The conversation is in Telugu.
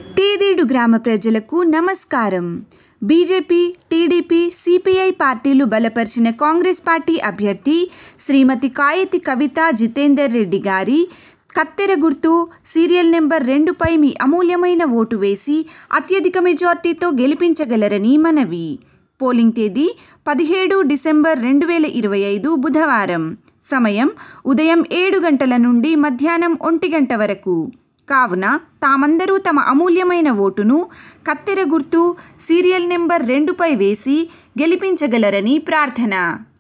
తేదేడు గ్రామ ప్రజలకు నమస్కారం బీజేపీ టీడీపీ సిపిఐ పార్టీలు బలపరిచిన కాంగ్రెస్ పార్టీ అభ్యర్థి శ్రీమతి కాయతి కవిత జితేందర్ రెడ్డి గారి కత్తెర గుర్తు సీరియల్ నెంబర్ రెండుపై మీ అమూల్యమైన ఓటు వేసి అత్యధిక మెజార్టీతో గెలిపించగలరని మనవి పోలింగ్ తేదీ పదిహేడు డిసెంబర్ రెండు వేల ఇరవై ఐదు బుధవారం సమయం ఉదయం ఏడు గంటల నుండి మధ్యాహ్నం ఒంటి గంట వరకు కావున తామందరూ తమ అమూల్యమైన ఓటును కత్తెర గుర్తు సీరియల్ నెంబర్ రెండుపై వేసి గెలిపించగలరని ప్రార్థన